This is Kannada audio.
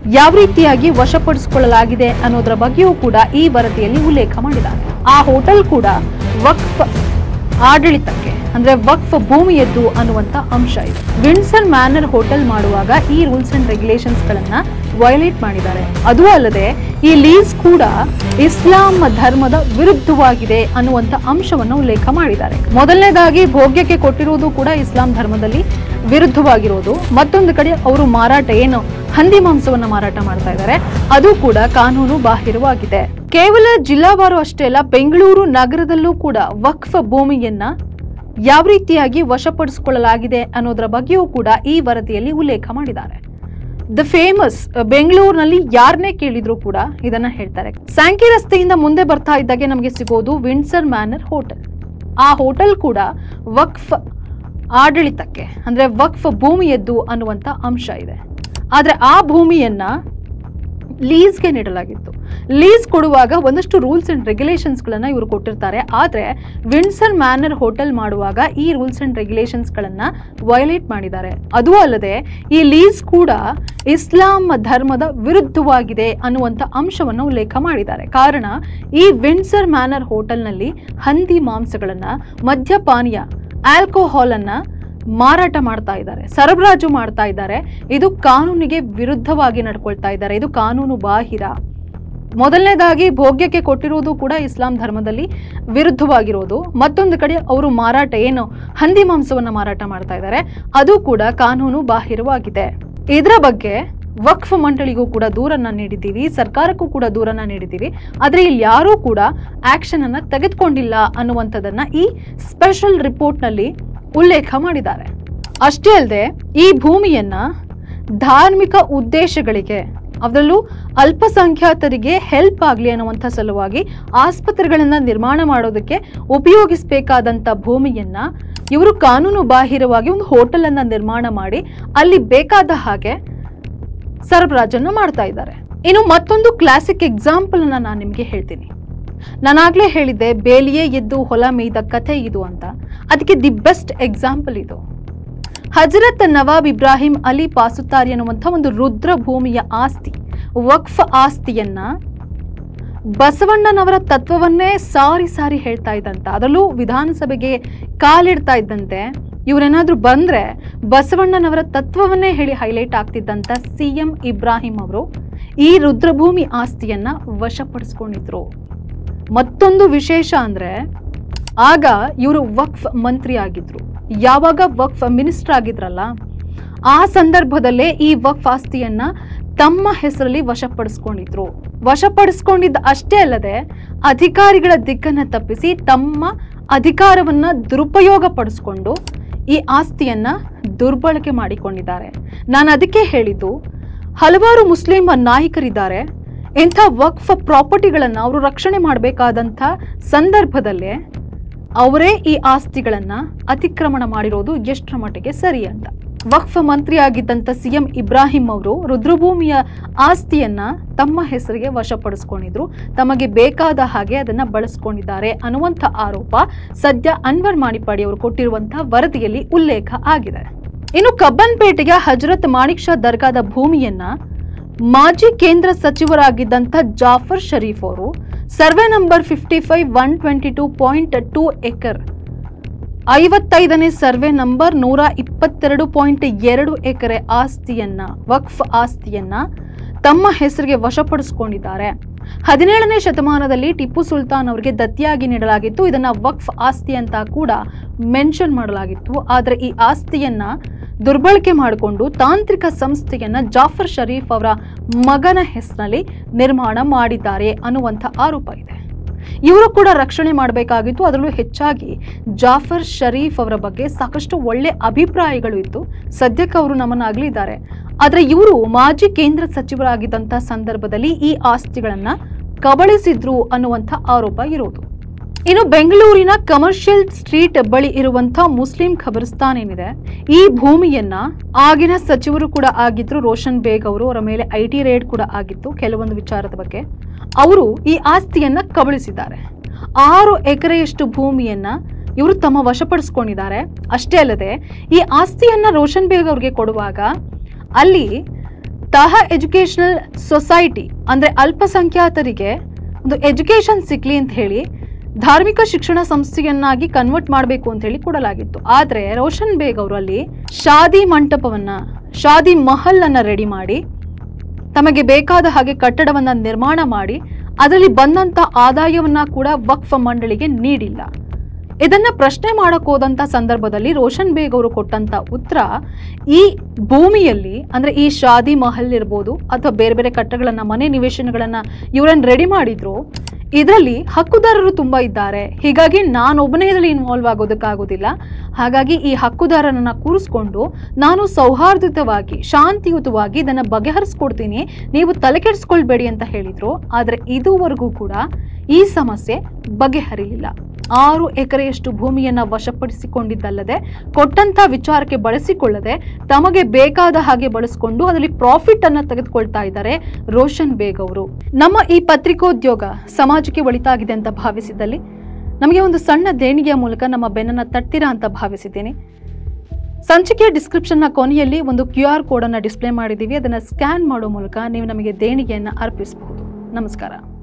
ಯಾವ ರೀತಿಯಾಗಿ ವಶಪಡಿಸಿಕೊಳ್ಳಲಾಗಿದೆ ಅನ್ನೋದರ ಬಗ್ಗೆಯೂ ಕೂಡ ಈ ವರದಿಯಲ್ಲಿ ಉಲ್ಲೇಖ ಮಾಡಿದ್ದಾರೆ ಆ ಹೋಟೆಲ್ ಕೂಡ ವಕ್ಫ್ ಆಡಳಿತಕ್ಕೆ ಅಂದ್ರೆ ವಕ್ಫ್ ಭೂಮಿಯದ್ದು ಅನ್ನುವಂತ ಅಂಶ ಇದೆ ವಿನ್ಸನ್ ಮ್ಯಾನರ್ ಹೋಟೆಲ್ ಮಾಡುವಾಗ ಈ ರೂಲ್ಸ್ ಅಂಡ್ ರೆಗ್ಯುಲೇಷನ್ಸ್ ಗಳನ್ನ ವಯೋಲೇಟ್ ಮಾಡಿದ್ದಾರೆ ಅದೂ ಅಲ್ಲದೆ ಈ ಲೀಸ್ ಕೂಡ ಇಸ್ಲಾಂ ಧರ್ಮದ ವಿರುದ್ಧವಾಗಿದೆ ಅನ್ನುವಂತ ಅಂಶವನ್ನು ಉಲ್ಲೇಖ ಮಾಡಿದ್ದಾರೆ ಮೊದಲನೇದಾಗಿ ಭೋಗ್ಯಕ್ಕೆ ಕೊಟ್ಟಿರುವುದು ಕೂಡ ಇಸ್ಲಾಂ ಧರ್ಮದಲ್ಲಿ ವಿರುದ್ಧವಾಗಿರೋದು ಮತ್ತೊಂದು ಕಡೆ ಅವರು ಮಾರಾಟ ಏನು ಹಂದಿ ಮಾಂಸವನ್ನ ಮಾರಾಟ ಮಾಡ್ತಾ ಇದ್ದಾರೆ ಅದು ಕೂಡ ಕಾನೂನು ಬಾಹಿರವಾಗಿದೆ ಕೇವಲ ಜಿಲ್ಲಾವಾರು ಅಷ್ಟೇ ಅಲ್ಲ ಬೆಂಗಳೂರು ನಗರದಲ್ಲೂ ಕೂಡ ವಕ್ಫ್ ಭೂಮಿಯನ್ನ ಯಾವ ರೀತಿಯಾಗಿ ವಶಪಡಿಸಿಕೊಳ್ಳಲಾಗಿದೆ ಅನ್ನೋದರ ಬಗ್ಗೆಯೂ ಕೂಡ ಈ ವರದಿಯಲ್ಲಿ ಉಲ್ಲೇಖ ಮಾಡಿದ್ದಾರೆ ದ ಫೇಮಸ್ ಬೆಂಗಳೂರಿನಲ್ಲಿ ಯಾರನ್ನೇ ಕೇಳಿದ್ರು ಕೂಡ ಇದನ್ನ ಹೇಳ್ತಾರೆ ಸ್ಯಾಂಕಿ ರಸ್ತೆಯಿಂದ ಮುಂದೆ ಬರ್ತಾ ಇದ್ದಾಗೆ ನಮಗೆ ಸಿಗೋದು ವಿನ್ಸರ್ ಮ್ಯಾನರ್ ಹೋಟೆಲ್ ಆ ಹೋಟೆಲ್ ಕೂಡ ವಕ್ಫ್ ಆಡಳಿತಕ್ಕೆ ಅಂದ್ರೆ ವಕ್ಫ್ ಭೂಮಿಯದ್ದು ಅನ್ನುವಂತ ಅಂಶ ಇದೆ ಆದ್ರೆ ಆ ಭೂಮಿಯನ್ನ ಲೀಸ್ಗೆ ನೀಡಲಾಗಿತ್ತು ಲೀಸ್ ಕೊಡುವಾಗ ಒಂದಷ್ಟು ರೂಲ್ಸ್ ಅಂಡ್ ರೆಗ್ಯುಲೇಷನ್ಸ್ಗಳನ್ನ ಇವರು ಕೊಟ್ಟಿರ್ತಾರೆ ಆದರೆ ವಿನ್ಸನ್ ಮ್ಯಾನರ್ ಹೋಟೆಲ್ ಮಾಡುವಾಗ ಈ ರೂಲ್ಸ್ ಅಂಡ್ ರೆಗ್ಯುಲೇಷನ್ಸ್ಗಳನ್ನ ವಯೋಲೇಟ್ ಮಾಡಿದ್ದಾರೆ ಅದೂ ಅಲ್ಲದೆ ಈ ಲೀಸ್ ಕೂಡ ಇಸ್ಲಾಂ ಧರ್ಮದ ವಿರುದ್ಧವಾಗಿದೆ ಅನ್ನುವಂಥ ಅಂಶವನ್ನು ಉಲ್ಲೇಖ ಮಾಡಿದ್ದಾರೆ ಕಾರಣ ಈ ವಿನ್ಸರ್ ಮ್ಯಾನರ್ ಹೋಟೆಲ್ನಲ್ಲಿ ಹಂದಿ ಮಾಂಸಗಳನ್ನ ಮದ್ಯಪಾನೀಯ ಆಲ್ಕೋಹಾಲ್ ಅನ್ನ ಮಾರಾಟ ಮಾಡ್ತಾ ಇದ್ದಾರೆ ಸರಬರಾಜು ಮಾಡ್ತಾ ಇದ್ದಾರೆ ಇದು ಕಾನೂನಿಗೆ ವಿರುದ್ಧವಾಗಿ ನಡ್ಕೊಳ್ತಾ ಇದ್ದಾರೆ ಇದು ಕಾನೂನು ಬಾಹಿರ ಮೊದಲನೇದಾಗಿ ಭೋಗ್ಯಕ್ಕೆ ಕೊಟ್ಟಿರುವುದು ಕೂಡ ಇಸ್ಲಾಂ ಧರ್ಮದಲ್ಲಿ ವಿರುದ್ಧವಾಗಿರೋದು ಮತ್ತೊಂದು ಕಡೆ ಅವರು ಮಾರಾಟ ಏನು ಹಂದಿ ಮಾಂಸವನ್ನ ಮಾರಾಟ ಮಾಡ್ತಾ ಇದ್ದಾರೆ ಅದು ಕೂಡ ಕಾನೂನು ಬಾಹಿರವಾಗಿದೆ ಇದರ ಬಗ್ಗೆ ವಕ್ಫ್ ಮಂಡಳಿಗೂ ಕೂಡ ದೂರನ್ನ ನೀಡಿದ್ದೀವಿ ಸರ್ಕಾರಕ್ಕೂ ಕೂಡ ದೂರನ್ನ ನೀಡಿದ್ದೀವಿ ಆದ್ರೆ ಇಲ್ಲಿ ಯಾರೂ ಕೂಡ ಆಕ್ಷನ್ ಅನ್ನ ತೆಗೆದುಕೊಂಡಿಲ್ಲ ಅನ್ನುವಂಥದ್ದನ್ನ ಈ ಸ್ಪೆಷಲ್ ರಿಪೋರ್ಟ್ನಲ್ಲಿ ಉಲ್ಲೇಖ ಮಾಡಿದ್ದಾರೆ ಅಷ್ಟೇ ಅಲ್ಲದೆ ಈ ಭೂಮಿಯನ್ನ ಧಾರ್ಮಿಕ ಉದ್ದೇಶಗಳಿಗೆ ಅದರಲ್ಲೂ ಅಲ್ಪಸಂಖ್ಯಾತರಿಗೆ ಹೆಲ್ಪ್ ಆಗಲಿ ಅನ್ನುವಂಥ ಸಲುವಾಗಿ ಆಸ್ಪತ್ರೆಗಳನ್ನ ನಿರ್ಮಾಣ ಮಾಡೋದಕ್ಕೆ ಉಪಯೋಗಿಸಬೇಕಾದಂಥ ಭೂಮಿಯನ್ನ ಇವರು ಕಾನೂನು ಬಾಹಿರವಾಗಿ ಒಂದು ಹೋಟೆಲ್ ಅನ್ನ ನಿರ್ಮಾಣ ಮಾಡಿ ಅಲ್ಲಿ ಬೇಕಾದ ಹಾಗೆ ಸರಬರಾಜನ್ನು ಮಾಡ್ತಾ ಇದ್ದಾರೆ ಇನ್ನು ಮತ್ತೊಂದು ಕ್ಲಾಸಿಕ್ ಎಕ್ಸಾಂಪಲ್ ಅನ್ನ ನಾನು ನಿಮಗೆ ಹೇಳ್ತೀನಿ ನಾನಾಗ್ಲೇ ಹೇಳಿದ್ದೆ ಬೇಲಿಯೇ ಎದ್ದು ಹೊಲ ಮೇಯ್ದ ಕಥೆ ಇದು ಅಂತ ಅದಕ್ಕೆ ದಿ ಬೆಸ್ಟ್ ಎಕ್ಸಾಂಪಲ್ ಇದು ಹಜರತ್ ನವಾಬ್ ಇಬ್ರಾಹಿಂ ಅಲಿ ಪಾಸುತ್ತಾರಿ ಅನ್ನುವಂಥ ಒಂದು ರುದ್ರ ಭೂಮಿಯ ಆಸ್ತಿ ವಕ್ಫ್ ಆಸ್ತಿಯನ್ನ ಬಸವಣ್ಣನವರ ತತ್ವವನ್ನೇ ಸಾರಿ ಸಾರಿ ಹೇಳ್ತಾ ಇದ್ದಂತ ಅದರಲ್ಲೂ ವಿಧಾನಸಭೆಗೆ ಕಾಲಿಡ್ತಾ ಇದ್ದಂತೆ ಇವರೇನಾದ್ರೂ ಬಂದ್ರೆ ಬಸವಣ್ಣನವರ ತತ್ವವನ್ನೇ ಹೇಳಿ ಹೈಲೈಟ್ ಆಗ್ತಿದ್ದಂತ ಸಿ ಎಂ ಇಬ್ರಾಹಿಂ ಅವರು ಈ ರುದ್ರಭೂಮಿ ಆಸ್ತಿಯನ್ನ ವಶಪಡಿಸ್ಕೊಂಡಿದ್ರು ಮತ್ತೊಂದು ವಿಶೇಷ ಅಂದ್ರೆ ಆಗ ಇವರು ವಕ್ಫ್ ಮಂತ್ರಿ ಆಗಿದ್ರು ಯಾವಾಗ ವಕ್ಫ್ ಮಿನಿಸ್ಟರ್ ಆಗಿದ್ರಲ್ಲ ಆ ಸಂದರ್ಭದಲ್ಲೇ ಈ ವಕ್ಫ್ ಆಸ್ತಿಯನ್ನ ತಮ್ಮ ಹೆಸರಲ್ಲಿ ವಶಪಡಿಸ್ಕೊಂಡಿದ್ರು ವಶಪಡಿಸ್ಕೊಂಡಿದ್ದ ಅಷ್ಟೇ ಅಲ್ಲದೆ ಅಧಿಕಾರಿಗಳ ದಿಕ್ಕನ್ನ ತಪ್ಪಿಸಿ ತಮ್ಮ ಅಧಿಕಾರವನ್ನ ದುರುಪಯೋಗ ಪಡಿಸ್ಕೊಂಡು ಈ ಆಸ್ತಿಯನ್ನ ದುರ್ಬಳಕೆ ಮಾಡಿಕೊಂಡಿದ್ದಾರೆ ನಾನು ಅದಕ್ಕೆ ಹೇಳಿದ್ದು ಹಲವಾರು ಮುಸ್ಲಿಂ ನಾಯಕರಿದ್ದಾರೆ ಇಂಥ ವಕ್ಫ್ ಪ್ರಾಪರ್ಟಿಗಳನ್ನ ಅವರು ರಕ್ಷಣೆ ಮಾಡಬೇಕಾದಂಥ ಸಂದರ್ಭದಲ್ಲೇ ಅವರೇ ಈ ಆಸ್ತಿಗಳನ್ನ ಅತಿಕ್ರಮಣ ಮಾಡಿರೋದು ಎಷ್ಟರ ಮಟ್ಟಿಗೆ ಸರಿ ಅಂತ ವಕ್ಫ್ ಮಂತ್ರಿ ಆಗಿದ್ದಂಥ ಸಿಎಂ ಇಬ್ರಾಹಿಂ ಅವರು ರುದ್ರಭೂಮಿಯ ಆಸ್ತಿಯನ್ನ ತಮ್ಮ ಹೆಸರಿಗೆ ವಶಪಡಿಸ್ಕೊಂಡಿದ್ರು ತಮಗೆ ಬೇಕಾದ ಹಾಗೆ ಅದನ್ನ ಬಳಸ್ಕೊಂಡಿದ್ದಾರೆ ಅನ್ನುವಂಥ ಆರೋಪ ಸದ್ಯ ಅನ್ವರ್ ಮಾಣಿಪಾಡಿ ಅವರು ಕೊಟ್ಟಿರುವಂತಹ ವರದಿಯಲ್ಲಿ ಉಲ್ಲೇಖ ಆಗಿದೆ ಇನ್ನು ಕಬ್ಬನ್ಪೇಟೆಯ ಹಜರತ್ ಮಾಣಿಕ್ ಶಾ ದರ್ಗಾದ ಭೂಮಿಯನ್ನ ಮಾಜಿ ಕೇಂದ್ರ ಸಚಿವರಾಗಿದ್ದಂಥ ಜಾಫರ್ ಶರೀಫ್ ಅವರು survey number fifty five one twenty two point two acre ಐವತ್ತೈದನೇ ಸರ್ವೆ ನಂಬರ್ ನೂರ ಇಪ್ಪತ್ತೆರಡು ಪಾಯಿಂಟ್ ಎರಡು ಎಕರೆ ಆಸ್ತಿಯನ್ನ ವಕ್ಫ್ ಆಸ್ತಿಯನ್ನ ತಮ್ಮ ಹೆಸರಿಗೆ ವಶಪಡಿಸಿಕೊಂಡಿದ್ದಾರೆ ಹದಿನೇಳನೇ ಶತಮಾನದಲ್ಲಿ ಟಿಪ್ಪು ಸುಲ್ತಾನ್ ಅವರಿಗೆ ದತ್ತಿಯಾಗಿ ನೀಡಲಾಗಿತ್ತು ಇದನ್ನ ವಕ್ಫ್ ಆಸ್ತಿ ಅಂತ ಕೂಡ ಮೆನ್ಷನ್ ಮಾಡಲಾಗಿತ್ತು ಆದರೆ ಈ ಆಸ್ತಿಯನ್ನ ದುರ್ಬಳಕೆ ಮಾಡಿಕೊಂಡು ತಾಂತ್ರಿಕ ಸಂಸ್ಥೆಯನ್ನ ಜಾಫರ್ ಶರೀಫ್ ಅವರ ಮಗನ ಹೆಸರಿನಲ್ಲಿ ನಿರ್ಮಾಣ ಮಾಡಿದ್ದಾರೆ ಅನ್ನುವಂಥ ಆರೋಪ ಇದೆ ಇವರು ಕೂಡ ರಕ್ಷಣೆ ಮಾಡಬೇಕಾಗಿತ್ತು ಅದರಲ್ಲೂ ಹೆಚ್ಚಾಗಿ ಜಾಫರ್ ಶರೀಫ್ ಅವರ ಬಗ್ಗೆ ಸಾಕಷ್ಟು ಒಳ್ಳೆ ಅಭಿಪ್ರಾಯಗಳು ಇತ್ತು ಸದ್ಯಕ್ಕೆ ಅವರು ನಮ್ಮನ್ನ ಅಗಲಿದ್ದಾರೆ ಆದ್ರೆ ಇವರು ಮಾಜಿ ಕೇಂದ್ರ ಸಚಿವರಾಗಿದ್ದಂಥ ಸಂದರ್ಭದಲ್ಲಿ ಈ ಆಸ್ತಿಗಳನ್ನ ಕಬಳಿಸಿದ್ರು ಅನ್ನುವಂಥ ಆರೋಪ ಇರೋದು ಇನ್ನು ಬೆಂಗಳೂರಿನ ಕಮರ್ಷಿಯಲ್ ಸ್ಟ್ರೀಟ್ ಬಳಿ ಇರುವಂತ ಮುಸ್ಲಿಂ ಖಬರ್ಸ್ತಾನ್ ಏನಿದೆ ಈ ಭೂಮಿಯನ್ನ ಆಗಿನ ಸಚಿವರು ಕೂಡ ಆಗಿದ್ರು ರೋಷನ್ ಬೇಗ್ ಅವರು ಅವರ ಮೇಲೆ ಐ ಟಿ ರೇಡ್ ಕೂಡ ಆಗಿತ್ತು ಕೆಲವೊಂದು ವಿಚಾರದ ಬಗ್ಗೆ ಅವರು ಈ ಆಸ್ತಿಯನ್ನ ಕಬಳಿಸಿದ್ದಾರೆ ಆರು ಎಕರೆಯಷ್ಟು ಭೂಮಿಯನ್ನ ಇವರು ತಮ್ಮ ವಶಪಡಿಸ್ಕೊಂಡಿದ್ದಾರೆ ಅಷ್ಟೇ ಅಲ್ಲದೆ ಈ ಆಸ್ತಿಯನ್ನ ರೋಷನ್ ಬೇಗ್ ಅವ್ರಿಗೆ ಕೊಡುವಾಗ ಅಲ್ಲಿ ತಾಹ ಎಜುಕೇಶನಲ್ ಸೊಸೈಟಿ ಅಂದ್ರೆ ಅಲ್ಪಸಂಖ್ಯಾತರಿಗೆ ಒಂದು ಎಜುಕೇಶನ್ ಸಿಗ್ಲಿ ಅಂತ ಹೇಳಿ ಧಾರ್ಮಿಕ ಶಿಕ್ಷಣ ಸಂಸ್ಥೆಯನ್ನಾಗಿ ಕನ್ವರ್ಟ್ ಮಾಡಬೇಕು ಅಂತ ಹೇಳಿ ಕೊಡಲಾಗಿತ್ತು ಆದ್ರೆ ರೋಷನ್ ಬೇಗ್ ಅವರು ಅಲ್ಲಿ ಶಾದಿ ಮಂಟಪವನ್ನ ಶಾದಿ ಮಹಲ್ ಅನ್ನ ರೆಡಿ ಮಾಡಿ ತಮಗೆ ಬೇಕಾದ ಹಾಗೆ ಕಟ್ಟಡವನ್ನ ನಿರ್ಮಾಣ ಮಾಡಿ ಅದರಲ್ಲಿ ಬಂದಂತ ಆದಾಯವನ್ನ ಕೂಡ ವಕ್ಫ್ ಮಂಡಳಿಗೆ ನೀಡಿಲ್ಲ ಇದನ್ನ ಪ್ರಶ್ನೆ ಮಾಡಕ್ ಹೋದಂತ ಸಂದರ್ಭದಲ್ಲಿ ರೋಷನ್ ಬೇಗ್ ಅವರು ಕೊಟ್ಟಂತ ಉತ್ತರ ಈ ಭೂಮಿಯಲ್ಲಿ ಅಂದ್ರೆ ಈ ಶಾದಿ ಮಹಲ್ ಇರ್ಬೋದು ಅಥವಾ ಬೇರೆ ಬೇರೆ ಕಟ್ಟಡಗಳನ್ನ ಮನೆ ನಿವೇಶನಗಳನ್ನ ಇವರನ್ನ ರೆಡಿ ಮಾಡಿದ್ರು ಇದರಲ್ಲಿ ಹಕ್ಕುದಾರರು ತುಂಬಾ ಇದ್ದಾರೆ ಹೀಗಾಗಿ ನಾನೊಬ್ಬನೇ ಇದರಲ್ಲಿ ಇನ್ವಾಲ್ವ್ ಆಗೋದಕ್ಕಾಗೋದಿಲ್ಲ ಹಾಗಾಗಿ ಈ ಹಕ್ಕುದಾರರನ್ನ ಕೂರಿಸ್ಕೊಂಡು ನಾನು ಸೌಹಾರ್ದಯುತವಾಗಿ ಶಾಂತಿಯುತವಾಗಿ ಇದನ್ನ ಬಗೆಹರಿಸ್ಕೊಡ್ತೀನಿ ನೀವು ತಲೆ ಕೆಡಿಸ್ಕೊಳ್ಬೇಡಿ ಅಂತ ಹೇಳಿದ್ರು ಆದ್ರೆ ಇದುವರೆಗೂ ಕೂಡ ಈ ಸಮಸ್ಯೆ ಬಗೆಹರಿಲಿಲ್ಲ ಆರು ಎಕರೆಯಷ್ಟು ಭೂಮಿಯನ್ನ ವಶಪಡಿಸಿಕೊಂಡಿದ್ದಲ್ಲದೆ ಕೊಟ್ಟಂತ ವಿಚಾರಕ್ಕೆ ಬಳಸಿಕೊಳ್ಳದೆ ತಮಗೆ ಬೇಕಾದ ಹಾಗೆ ಬಳಸಿಕೊಂಡು ಅದರಲ್ಲಿ ಪ್ರಾಫಿಟ್ ಅನ್ನ ತೆಗೆದುಕೊಳ್ತಾ ಇದ್ದಾರೆ ರೋಷನ್ ಬೇಗ್ ಅವರು ನಮ್ಮ ಈ ಪತ್ರಿಕೋದ್ಯೋಗ ಸಮಾಜಕ್ಕೆ ಒಳಿತಾಗಿದೆ ಅಂತ ಭಾವಿಸಿದಲ್ಲಿ ನಮಗೆ ಒಂದು ಸಣ್ಣ ದೇಣಿಗೆಯ ಮೂಲಕ ನಮ್ಮ ಬೆನ್ನನ್ನ ತಟ್ತೀರಾ ಅಂತ ಭಾವಿಸಿದ್ದೀನಿ ಸಂಚಿಕೆಯ ಡಿಸ್ಕ್ರಿಪ್ಷನ್ನ ಕೊನೆಯಲ್ಲಿ ಒಂದು ಕ್ಯೂ ಆರ್ ಕೋಡ್ ಅನ್ನ ಡಿಸ್ಪ್ಲೇ ಮಾಡಿದ್ದೀವಿ ಅದನ್ನ ಸ್ಕ್ಯಾನ್ ಮಾಡೋ ಮೂಲಕ ನೀವು ನಮಗೆ ದೇಣಿಗೆಯನ್ನ ಅರ್ಪಿಸಬಹುದು ನಮಸ್ಕಾರ